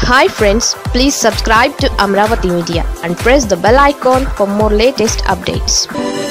hi friends please subscribe to Amaravati media and press the bell icon for more latest updates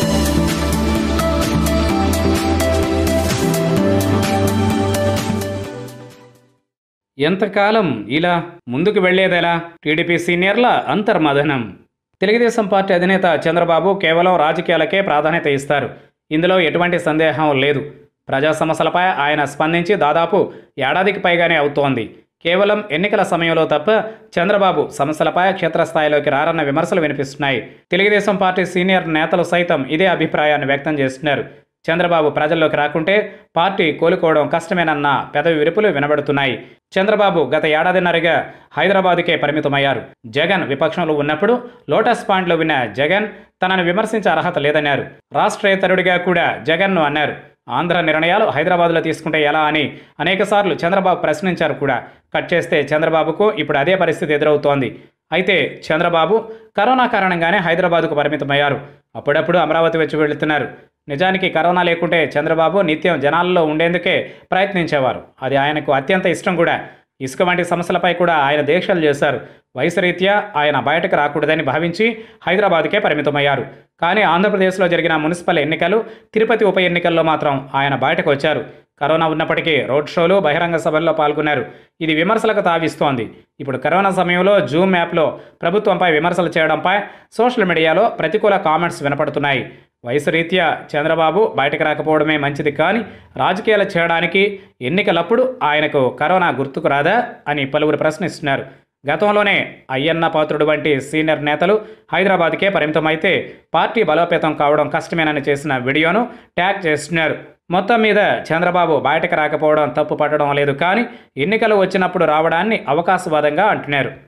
ఎంతకాలం ఇలా ముందుకు వెళ్లేదెలా TDP సీనియర్ల అంతర్మథనం తెలుగుదేశం పార్టీ అధినేత చంద్రబాబు కేవలం రాజకీయాలకే ప్రాధాన్యత ఇస్తారు ఇందులో ఎటువంటి సందేహం లేదు ప్రజా సమస్యలపై ఆయన స్పందించి దాదాపు ఏడాదికి పైగానే అవుతోంది కేవలం ఎన్నికల సమయంలో తప్ప చంద్రబాబు సమస్యలపై క్షేత్రస్థాయిలోకి రారన్న విమర్శలు వినిపిస్తున్నాయి తెలుగుదేశం పార్టీ సీనియర్ నేతలు సైతం ఇదే అభిప్రాయాన్ని వ్యక్తం చేస్తున్నారు చంద్రబాబు ప్రజల్లోకి రాకుంటే పార్టీ కోలుకోవడం కష్టమేనన్న పెదవి విరుపులు వినబడుతున్నాయి చంద్రబాబు గత ఏడాదిన్నరగా హైదరాబాదుకే పరిమితమయ్యారు జగన్ విపక్షంలో ఉన్నప్పుడు లోటస్ పాయింట్లో విన్న జగన్ తనను విమర్శించే అర్హత లేదన్నారు రాష్ట్రేతరుడిగా కూడా జగన్ను అన్నారు ఆంధ్ర నిర్ణయాలు హైదరాబాద్లో తీసుకుంటే ఎలా అని అనేకసార్లు చంద్రబాబు ప్రశ్నించారు కూడా కట్ చేస్తే చంద్రబాబుకు ఇప్పుడు అదే పరిస్థితి ఎదురవుతోంది అయితే చంద్రబాబు కరోనా కారణంగానే హైదరాబాద్కు పరిమితమయ్యారు అప్పుడప్పుడు అమరావతి వచ్చి వెళుతున్నారు నిజానికి కరోనా లేకుంటే చంద్రబాబు నిత్యం జనాల్లో ఉండేందుకే ప్రయత్నించేవారు అది ఆయనకు అత్యంత ఇష్టం కూడా ఇసుక వంటి సమస్యలపై కూడా ఆయన దీక్షలు చేశారు వయసు రీత్యా ఆయన బయటకు రాకూడదని భావించి హైదరాబాద్కే పరిమితమయ్యారు కానీ ఆంధ్రప్రదేశ్లో జరిగిన మున్సిపల్ ఎన్నికలు తిరుపతి ఉప ఎన్నికల్లో మాత్రం ఆయన బయటకు వచ్చారు కరోనా ఉన్నప్పటికీ రోడ్ షోలు బహిరంగ సభల్లో పాల్గొన్నారు ఇది విమర్శలకు తావిస్తోంది ఇప్పుడు కరోనా సమయంలో జూమ్ యాప్లో ప్రభుత్వంపై విమర్శలు చేయడంపై సోషల్ మీడియాలో ప్రతికూల కామెంట్స్ వినపడుతున్నాయి వయసు రీత్యా చంద్రబాబు బయటకు రాకపోవడమే మంచిది కానీ రాజకీయాలు చేయడానికి ఎన్నికలప్పుడు ఆయనకు కరోనా గుర్తుకు రాదా అని పలువురు ప్రశ్నిస్తున్నారు గతంలోనే అయ్యన్న పాత్రుడు వంటి సీనియర్ నేతలు హైదరాబాద్కే పరిమితమైతే పార్టీ బలోపేతం కావడం కష్టమేనని చేసిన వీడియోను ట్యాగ్ చేస్తున్నారు మొత్తం మీద చంద్రబాబు బయటకు రాకపోవడం తప్పు పట్టడం లేదు కానీ ఎన్నికలు వచ్చినప్పుడు రావడాన్ని అవకాశవాదంగా అంటున్నారు